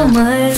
Boomer.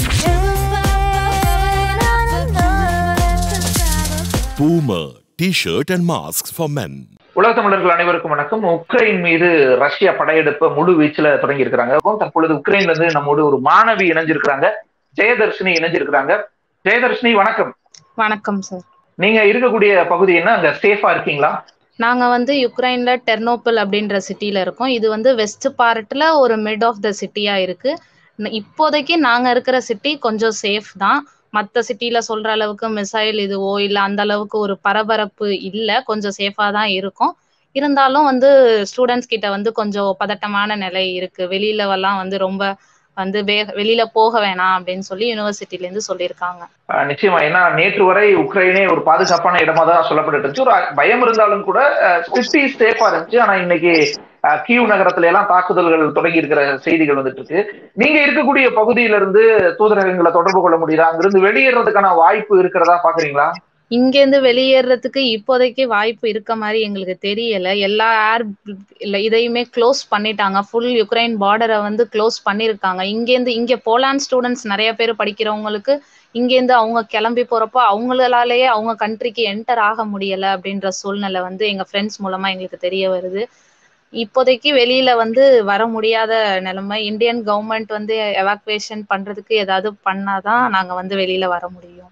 Boomer T-shirt and masks for men. உலக தமிழர்கள் அனைவருக்கும் வணக்கம் உக்ரைன் மீது ரஷ்யா படையெடுப்ப முழு வீச்சுல தொடங்கி இருக்கிறாங்க தற்பொழுது உக்ரைன்ல இருந்து நம்மோடு ஒரு மாணவி இணைஞ்சிருக்கிறாங்க ஜெயதர்ஷினி இணைஞ்சிருக்கிறாங்க ஜெயதர்ஷினி வணக்கம் வணக்கம் சார் நீங்க இருக்கக்கூடிய பகுதி என்ன அங்க சேஃபா இருக்கீங்களா நாங்க வந்து யுக்ரைன்ல டெர்னோபிள் அப்படின்ற சிட்டில இருக்கோம் இது வந்து வெஸ்ட் பார்ட்ல ஒரு மிட் ஆஃப் த சிட்டியா இருக்கு ந- இப்போதைக்கு நாங்க இருக்கிற சிட்டி கொஞ்சம் சேஃப் தான் மற்ற சிட்டில சொல்ற அளவுக்கு மிசைல் இதுவோ இல்ல அந்த அளவுக்கு ஒரு பரபரப்பு இல்ல கொஞ்சம் சேஃபா தான் இருக்கும் இருந்தாலும் வந்து ஸ்டூடெண்ட்ஸ் கிட்ட வந்து கொஞ்சம் பதட்டமான நிலை இருக்கு வெளியில எல்லாம் வந்து ரொம்ப வந்து வேக வெளியில போக வேணாம் அப்படின்னு சொல்லி யூனிவர்சிட்டில இருந்து சொல்லியிருக்காங்க அஹ் நிச்சயமா ஏன்னா நேற்று வரை உக்ரைனே ஒரு பாதுகாப்பான இடமா தான் சொல்லப்பட்டு இருந்துச்சு ஒரு பயம் இருந்தாலும் கூட சிட்டி சேஃபா இருந்துச்சு ஆனா இன்னைக்கு அஹ், கீவ் நகரத்துல எல்லாம் தாக்குதல்கள் தொடங்கி இருக்கிற செய்திகள் வந்துட்டு இருக்கு நீங்க இருக்கக்கூடிய பகுதியில இருந்து தூதரகங்களை தொடர்பு கொள்ள முடியுதா அங்கிருந்து வெளியேறதுக்கான வாய்ப்பு இருக்கிறதா பாக்குறீங்களா இங்கேருந்து வெளியேறதுக்கு இப்போதைக்கு வாய்ப்பு இருக்க மாதிரி எங்களுக்கு தெரியல எல்லா ஏர் இல்ல இதையுமே க்ளோஸ் பண்ணிட்டாங்க ஃபுல் யுக்ரைன் பார்டரை வந்து க்ளோஸ் பண்ணியிருக்காங்க இங்கேருந்து இங்க போலாண்ட் ஸ்டூடெண்ட்ஸ் நிறைய பேர் படிக்கிறவங்களுக்கு இங்கேருந்து அவங்க கிளம்பி போறப்போ அவங்களாலேயே அவங்க கண்ட்ரிக்கு என்டர் ஆக முடியல அப்படின்ற சூழ்நிலை வந்து எங்க ஃப்ரெண்ட்ஸ் மூலமா எங்களுக்கு தெரிய வருது இப்போதைக்கு வெளியில வந்து வர முடியாத நிலைமை இந்தியன் கவர்மெண்ட் வந்து எவாக்குவேஷன் பண்றதுக்கு ஏதாவது பண்ணாதான் நாங்க வந்து வெளியில வர முடியும்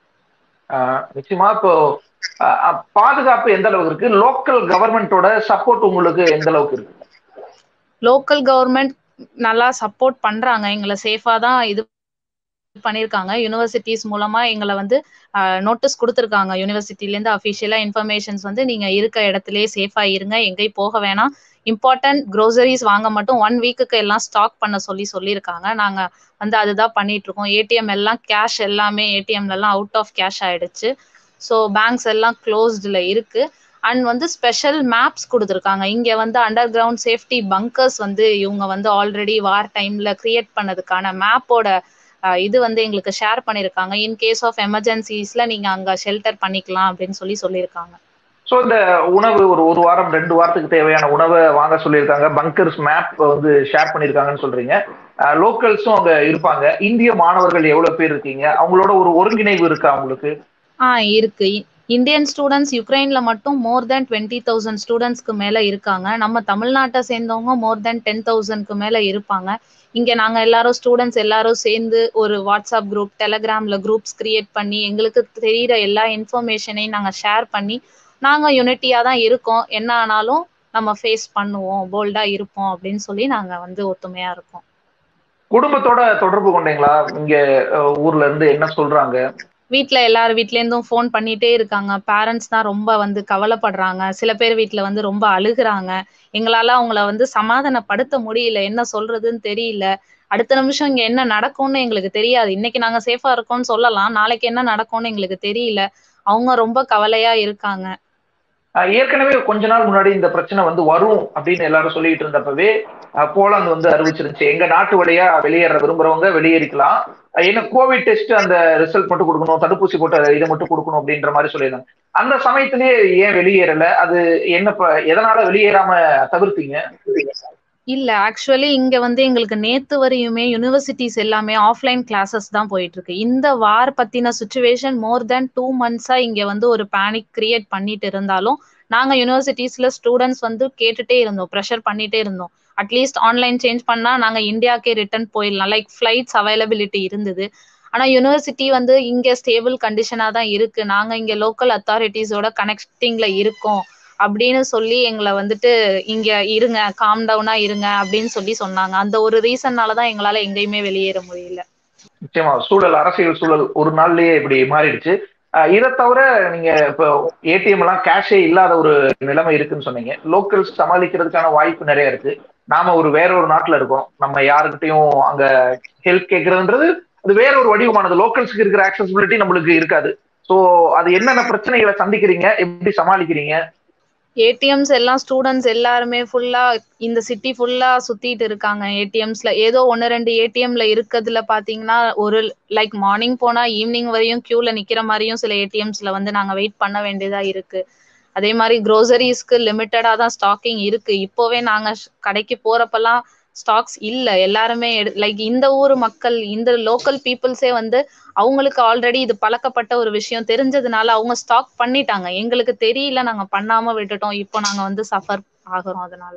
ஆஹ் நிச்சயமா இப்போ ஆஹ் அஹ் பாதுகாப்பு எந்த அளவுக்கு இருக்கு லோக்கல் கவர்மெண்டோட சப்போர்ட் உங்களுக்கு எந்த அளவுக்கு இருக்கு லோக்கல் கவர்மெண்ட் நல்லா சப்போர்ட் பண்றாங்க எங்களை சேஃபா தான் இது பண்ணியிருக்காங்க யூனிவர்சிட்டிஸ் மூலமா எங்களை வந்து நோட்டீஸ் கொடுத்துருக்காங்க யூனிவர்சிட்டில இருந்து அஃபிஷியலா இன்ஃபர்மேஷன்ஸ் வந்து நீங்க இருக்க இடத்துலயே சேஃபா இருங்க எங்கேயும் போக வேணாம் இம்பார்ட்டன்ட் க்ரோசரிஸ் வாங்க மட்டும் ஒன் வீக்குக்கு எல்லாம் ஸ்டாக் பண்ண சொல்லி சொல்லியிருக்காங்க நாங்க வந்து அதுதான் பண்ணிட்டு இருக்கோம் ஏடிஎம் எல்லாம் கேஷ் எல்லாமே ஏடிஎம்ல எல்லாம் அவுட் ஆஃப் கேஷ் ஆயிடுச்சு ஸோ பேங்க்ஸ் எல்லாம் க்ளோஸ்டில் இருக்கு அண்ட் வந்து ஸ்பெஷல் மேப்ஸ் கொடுத்துருக்காங்க இங்க வந்து அண்டர் கிரவுண்ட் சேஃப்டி பங்கர்ஸ் வந்து இவங்க வந்து ஆல்ரெடி வார் டைம்ல கிரியேட் பண்ணதுக்கான மேப்போட இது வந்து எங்களுக்கு ஷேர் பண்ணியிருக்காங்க இன் கேஸ் ஆஃப் எமர்ஜென்சிஸ்ல நீங்க அங்க ஷெல்டர் பண்ணிக்கலாம் அப்படின்னு சொல்லி சொல்லியிருக்காங்க ஸோ இந்த உணவு ஒரு ஒரு வாரம் ரெண்டு வாரத்துக்கு தேவையான உணவை வாங்க சொல்லியிருக்காங்க பங்கர்ஸ் மேப் வந்து ஷேர் பண்ணியிருக்காங்கன்னு சொல்றீங்க லோக்கல்ஸும் அங்க இருப்பாங்க இந்திய மாணவர்கள் எவ்வளவு பேர் இருக்கீங்க அவங்களோட ஒரு ஒருங்கிணைவு இருக்கா உங்களுக்கு ஆ இருக்கு இ- இந்தியன் ஸ்டூடெண்ட்ஸ் யுக்ரைன்ல மட்டும் மோர் தென் டுவெண்ட்டி தௌசண்ட் ஸ்டூடெண்ட்ஸ்க்கு மேல இருக்காங்க நம்ம தமிழ்நாட்டை சேர்ந்தவங்க மோர் தென் டென் தௌசண்ட்க்கு மேல இருப்பாங்க இங்க நாங்க எல்லாரும் ஸ்டூடெண்ட்ஸ் எல்லாரும் சேர்ந்து ஒரு வாட்ஸ்அப் குரூப் டெலகிராம்ல குரூப்ஸ் கிரியேட் பண்ணி எங்களுக்கு தெரியிற எல்லா இன்ஃபர்மேஷனையும் நாங்க ஷேர் பண்ணி நாங்க யூனிட்டியா தான் இருக்கோம் என்ன ஆனாலும் நம்ம ஃபேஸ் பண்ணுவோம் போல்டா இருப்போம் அப்படின்னு சொல்லி நாங்க வந்து ஒத்துமையா இருக்கோம் குடும்பத்தோட தொடர்பு கொண்டீங்களா இங்க அஹ், ஊர்ல இருந்து என்ன சொல்றாங்க வீட்ல எல்லார் வீட்ல இருந்தும் ஃபோன் பண்ணிட்டே இருக்காங்க பேரண்ட்ஸ் தான் ரொம்ப வந்து கவலைப்படுறாங்க சில பேர் வீட்ல வந்து ரொம்ப அழுகுறாங்க எங்களால அவங்கள வந்து சமாதானப்படுத்த முடியல என்ன சொல்றதுன்னு தெரியல அடுத்த நிமிஷம் இங்க என்ன நடக்கும்னு எங்களுக்கு தெரியாது இன்னைக்கு நாங்க சேஃபா இருக்கோம்னு சொல்லலாம் நாளைக்கு என்ன நடக்கும்னு எங்களுக்கு தெரியல அவங்க ரொம்ப கவலையா இருக்காங்க அஹ், ஏற்கனவே கொஞ்ச நாள் முன்னாடி இந்த பிரச்சனை வந்து வரும் அப்படின்னு எல்லாரும் சொல்லிட்டு இருந்தப்பவே அஹ், போலாந்து வந்து அறிவிச்சிருந்துச்சு எங்க நாட்டு வழியா வெளியேற விரும்புறவங்க வெளியேறிக்கலாம் அஹ், ஏன்னா கோவிட் டெஸ்ட் அந்த ரிசல்ட் மட்டும் கொடுக்கணும் தடுப்பூசி போட்டு அதை இதை மட்டும் கொடுக்கணும் அப்படின்ற மாதிரி சொல்லியிருந்தாங்க அந்த சமயத்திலேயே ஏன் வெளியேறல அது என்ன ப- எதனால வெளியேறாம தவிர்த்தீங்க இல்ல ஆக்சுவலி இங்க வந்து எங்களுக்கு நேத்து வரையுமே யூனிவர்சிட்டிஸ் எல்லாமே ஆஃப்லைன் கிளாஸஸ் தான் போயிட்டு இருக்கு இந்த வார் பத்தின சுச்சுவேஷன் மோர் தென் டூ மந்த்ஸா இங்க வந்து ஒரு பேனிக் கிரியேட் பண்ணிட்டு இருந்தாலும் நாங்க யூனிவர்சிட்டிஸ்ல ஸ்டூடெண்ட்ஸ் வந்து கேட்டுட்டே இருந்தோம் ப்ரெஷர் பண்ணிட்டே இருந்தோம் அட்லீஸ்ட் ஆன்லைன் சேஞ்ச் பண்ணா நாங்க இந்தியாக்கே ரிட்டர்ன் போயிடலாம் லைக் ஃபிளைட்ஸ் அவைலபிலிட்டி இருந்தது ஆனா யூனிவர்சிட்டி வந்து இங்க ஸ்டேபிள் கண்டிஷனா தான் இருக்கு நாங்க இங்க லோக்கல் அத்தாரிட்டிஸோட கனெக்டிங்ல இருக்கோம் அப்படின்னு சொல்லி எங்களை வந்துட்டு இங்க இருங்க காம் டவுனா இருங்க அப்படின்னு சொல்லி சொன்னாங்க அந்த ஒரு ரீசன்னால தான் எங்களால எங்கேயுமே வெளியேற முடியல நிச்சயமா சூழல் அரசியல் சூழல் ஒரு நாள்லயே இப்படி மாறிடுச்சு அஹ், இதை தவிர நீங்க இப்போ ஏடிஎம் எல்லாம் கேஷே இல்லாத ஒரு நிலைமை இருக்குன்னு சொன்னீங்க லோக்கல்ஸ் சமாளிக்கிறதுக்கான வாய்ப்பு நிறைய இருக்கு நாம ஒரு வேற ஒரு நாட்டுல இருக்கோம் நம்ம யாருக்கிட்டையும் அங்க ஹெல்ப் கேட்கறதுன்றது அது வேற ஒரு வடிவமானது லோக்கல்ஸ்க்கு இருக்கிற ஆக்சசிபிலிட்டி நம்மளுக்கு இருக்காது சோ அது என்னென்ன பிரச்சனைகளை சந்திக்கிறீங்க எப்படி சமாளிக்கிறீங்க ஏடிஎம்ஸ் எல்லாம் ஸ்டூடெண்ட்ஸ் எல்லாருமே ஃபுல்லா இந்த சிட்டி ஃபுல்லா சுத்திட்டு இருக்காங்க ஏடிஎம்ஸ்ல ஏதோ ஒன்னு ரெண்டு ஏடிஎம்ல இருக்கிறதுல பாத்தீங்கன்னா ஒரு லைக் மார்னிங் போனா ஈவினிங் வரையும் கியூல நிக்கிற மாதிரியும் சில ஏடிஎம்ஸ்ல வந்து நாங்க வெயிட் பண்ண வேண்டியதா இருக்கு அதே மாதிரி க்ரோசரிஸ்க்கு லிமிட்டடா தான் ஸ்டாக்கிங் இருக்கு இப்போவே நாங்க ஷ்- கடைக்கு போறப்பெல்லாம் ஸ்டாக்ஸ் இல்ல எல்லாருமே லைக் இந்த ஊர் மக்கள் இந்த லோக்கல் பீப்புள்ஸே வந்து அவங்களுக்கு ஆல்ரெடி இது பழக்கப்பட்ட ஒரு விஷயம் தெரிஞ்சதுனால அவங்க ஸ்டாக் பண்ணிட்டாங்க எங்களுக்கு தெரியல நாங்க பண்ணாம விட்டுட்டோம் இப்போ நாங்க வந்து சஃபர் ஆகுறோம் அதனால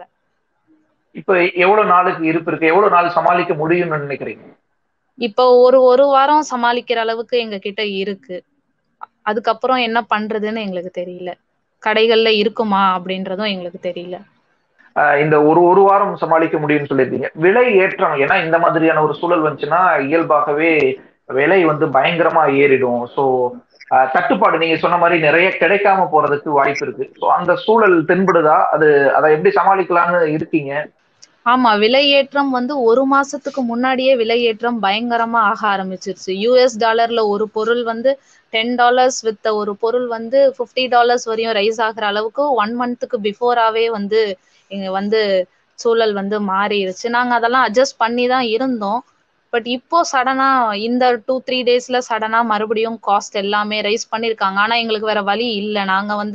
இப்ப எவ்வளவு நாளுக்கு இருப்பு இருக்கு எவ்வளவு நாள் சமாளிக்க முடியும்னு நினைக்கிறீங்க இப்போ ஒரு ஒரு வாரம் சமாளிக்கிற அளவுக்கு எங்க கிட்ட இருக்கு அதுக்கப்புறம் என்ன பண்றதுன்னு எங்களுக்கு தெரியல கடைகள்ல இருக்குமா அப்படின்றதும் எங்களுக்கு தெரியல ஆஹ் இந்த ஒரு ஒரு வாரம் சமாளிக்க முடியும்னு சொல்லியிருக்கீங்க விலை ஏற்றம் ஏன்னா இந்த மாதிரியான ஒரு சூழல் வந்துச்சுன்னா இயல்பாகவே விலை வந்து பயங்கரமா ஏறிடும் ஸோ தட்டுப்பாடு நீங்க சொன்ன மாதிரி நிறைய கிடைக்காம போறதுக்கு வாய்ப்பு இருக்கு ஸோ அந்த சூழல் தென்படுதா அது அதை எப்படி சமாளிக்கலாம்னு இருக்கீங்க ஆமா விலையேற்றம் வந்து ஒரு மாசத்துக்கு முன்னாடியே விலையேற்றம் பயங்கரமா ஆக ஆரம்பிச்சிருச்சு யூஎஸ் டாலர்ல ஒரு பொருள் வந்து டென் டாலர்ஸ் வித்த ஒரு பொருள் வந்து ஃபிஃப்டி டாலர்ஸ் வரையும் ரைஸ் ஆகுற அளவுக்கு ஒன் மந்த்துக்கு பிஃபோராவே வந்து இங்க வந்து சூழல் வந்து மாறிடுச்சு நாங்க அதெல்லாம் அட்ஜஸ்ட் பண்ணி தான் இருந்தோம் பட் இப்போ சடனா இந்த டூ த்ரீ டேஸ்ல சடனா மறுபடியும் காஸ்ட் எல்லாமே ரைஸ் பண்ணிருக்காங்க ஆனா எங்களுக்கு வேற வழி இல்லை நாங்க வந்து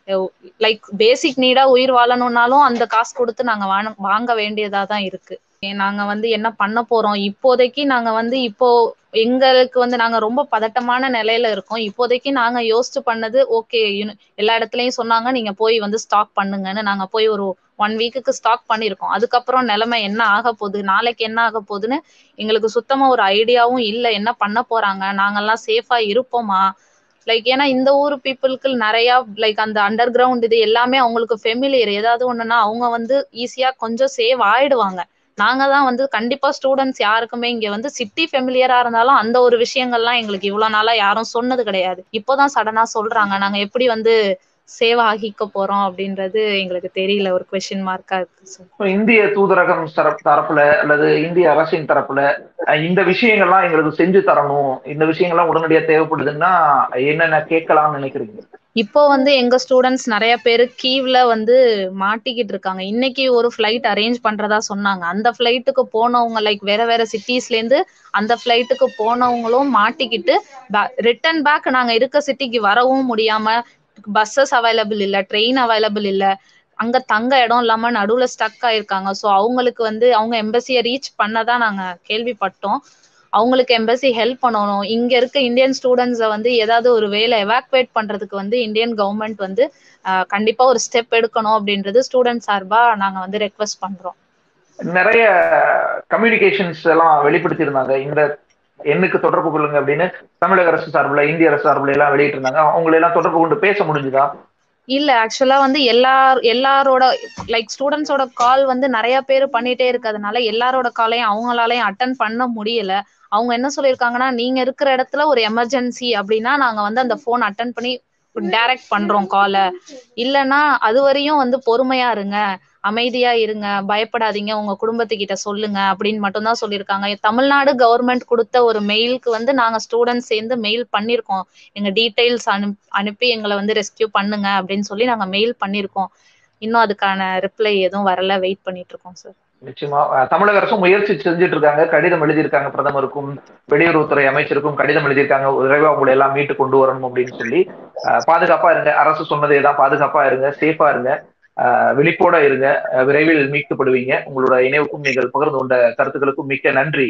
லைக் பேசிக் நீடா உயிர் வாழணும்னாலும் அந்த காசு கொடுத்து நாங்க வாங்க வாங்க வேண்டியதா தான் இருக்கு நாங்க வந்து என்ன பண்ண போறோம் இப்போதைக்கு நாங்க வந்து இப்போ எங்களுக்கு வந்து நாங்க ரொம்ப பதட்டமான நிலையில இருக்கோம் இப்போதைக்கு நாங்க யோசிச்சு பண்ணது ஓகே எல்லா இடத்துலயும் சொன்னாங்க நீங்க போய் வந்து ஸ்டாக் பண்ணுங்கன்னு நாங்க போய் ஒரு ஒன் வீக்குக்கு ஸ்டாக் பண்ணிருக்கோம் அதுக்கப்புறம் நிலைமை என்ன ஆக போகுது நாளைக்கு என்ன ஆக போகுதுன்னு எங்களுக்கு சுத்தமா ஒரு ஐடியாவும் இல்லை என்ன பண்ண போறாங்க நாங்கெல்லாம் சேஃபா இருப்போமா லைக் ஏன்னா இந்த ஊர் பீப்புளுக்கு நிறைய லைக் அந்த அண்டர் கிரவுண்ட் இது எல்லாமே அவங்களுக்கு ஃபெமிலியர் ஏதாவது ஒண்ணுன்னா அவங்க வந்து ஈஸியா கொஞ்சம் சேவ் ஆயிடுவாங்க நாங்க தான் வந்து கண்டிப்பா ஸ்டூடெண்ட்ஸ் யாருக்குமே இங்க வந்து சிட்டி ஃபெமிலியரா இருந்தாலும் அந்த ஒரு விஷயங்கள்லாம் எங்களுக்கு இவ்வளவு நாளா யாரும் சொன்னது கிடையாது இப்போதான் சடனா சொல்றாங்க நாங்க எப்படி வந்து சேவ் ஆகிக்க போறோம் அப்படின்றது எங்களுக்கு தெரியல ஒரு கொஸ்டின் மார்க்கா இருக்கு சார் இந்திய தூதரகம் தரப்புல அல்லது இந்திய அரசின் தரப்புல இந்த விஷயங்கள்லாம் எங்களுக்கு செஞ்சு தரணும் இந்த விஷயங்கள்லாம் உடனடியா தேவைப்படுதுன்னா என்னென்ன கேட்கலாம்னு நினைக்கிறீங்க இப்போ வந்து எங்க ஸ்டூடெண்ட்ஸ் நிறைய பேர் கீவ்ல வந்து மாட்டிக்கிட்டு இருக்காங்க இன்னைக்கு ஒரு ஃபிளைட் அரேஞ்ச் பண்றதா சொன்னாங்க அந்த ஃபிளைட்டுக்கு போனவங்க லைக் வேற வேற சிட்டிஸ்ல இருந்து அந்த ஃபிளைட்டுக்கு போனவங்களும் மாட்டிக்கிட்டு ரிட்டர்ன் பேக் நாங்க இருக்க சிட்டிக்கு வரவும் முடியாம பஸ்ஸஸ் அவைலபிள் இல்ல ட்ரெயின் அவைலபிள் இல்ல அங்க தங்க இடம் இல்லாம நடுவுல ஸ்டக் ஆயிருக்காங்க ஸோ அவங்களுக்கு வந்து அவங்க எம்பசியை ரீச் பண்ணதான் நாங்க கேள்விப்பட்டோம் அவங்களுக்கு எம்பசி ஹெல்ப் பண்ணணும் இங்க இருக்க இந்தியன் ஸ்டூடெண்ட்ஸை வந்து ஏதாவது ஒரு வேலை எவாக்குவேட் பண்றதுக்கு வந்து இந்தியன் கவர்மெண்ட் வந்து கண்டிப்பா ஒரு ஸ்டெப் எடுக்கணும் அப்படின்றது ஸ்டூடெண்ட் சார்பா நாங்க வந்து ரெக்வஸ்ட் பண்றோம் நிறைய கம்யூனிகேஷன்ஸ் எல்லாம் வெளிப்படுத்தியிருந்தாங்க இந்த எண்ணுக்கு தொடர்பு கொள்ளுங்க அப்படின்னு தமிழக அரசு சார்பில் இந்திய அரசு சார்பில் எல்லாம் வெளியிட்டு இருந்தாங்க அவங்களை எல்லாம் தொடர்பு கொண்டு பேச முடிஞ்சுதா இல்ல ஆக்சுவலா வந்து எல்லார் எல்லாரோட லைக் ஸ்டூடெண்ட்ஸோட கால் வந்து நிறைய பேர் பண்ணிட்டே இருக்கிறதுனால எல்லாரோட காலையும் அவங்களாலையும் அட்டன் பண்ண முடியல அவங்க என்ன சொல்லியிருக்காங்கன்னா நீங்க இருக்கிற இடத்துல ஒரு எமர்ஜென்சி அப்படின்னா நாங்க வந்து அந்த போன் அட்டன் பண்ணி டைரக்ட் பண்றோம் காலை இல்லைன்னா அது வரையும் வந்து பொறுமையா இருங்க அமைதியா இருங்க பயப்படாதீங்க உங்க குடும்பத்துக்கிட்ட சொல்லுங்க அப்படின்னு மட்டும் தான் சொல்லியிருக்காங்க தமிழ்நாடு கவர்மெண்ட் கொடுத்த ஒரு மெயிலுக்கு வந்து நாங்க ஸ்டூடெண்ட்ஸ் சேர்ந்து மெயில் பண்ணிருக்கோம் எங்க டீடைல்ஸ் அனு அனுப்பி எங்களை வந்து ரெஸ்கியூ பண்ணுங்க அப்படின்னு சொல்லி நாங்க மெயில் பண்ணிருக்கோம் இன்னும் அதுக்கான ரிப்ளை எதுவும் வரல வெயிட் பண்ணிட்டு இருக்கோம் சார் நிச்சயமா தமிழக அரசும் முயற்சி செஞ்சுட்டு இருக்காங்க கடிதம் எழுதியிருக்காங்க பிரதமருக்கும் வெளியுறவுத்துறை அமைச்சருக்கும் கடிதம் எழுதியிருக்காங்க விரைவா உங்களை எல்லாம் மீட்டு கொண்டு வரணும் அப்படின்னு சொல்லி பாதுகாப்பா இருங்க அரசு சொன்னதே தான் பாதுகாப்பா இருங்க சேஃபா இருங்க விழிப்போட இருங்க விரைவில் மீட்கப்படுவீங்க உங்களோட இணைவுக்கும் நீங்கள் பகிர்ந்து கொண்ட கருத்துக்களுக்கும் மிக்க நன்றி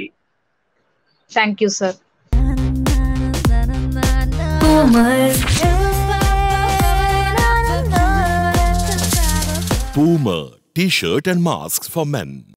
thank you sir Boomer T-shirt and masks for men.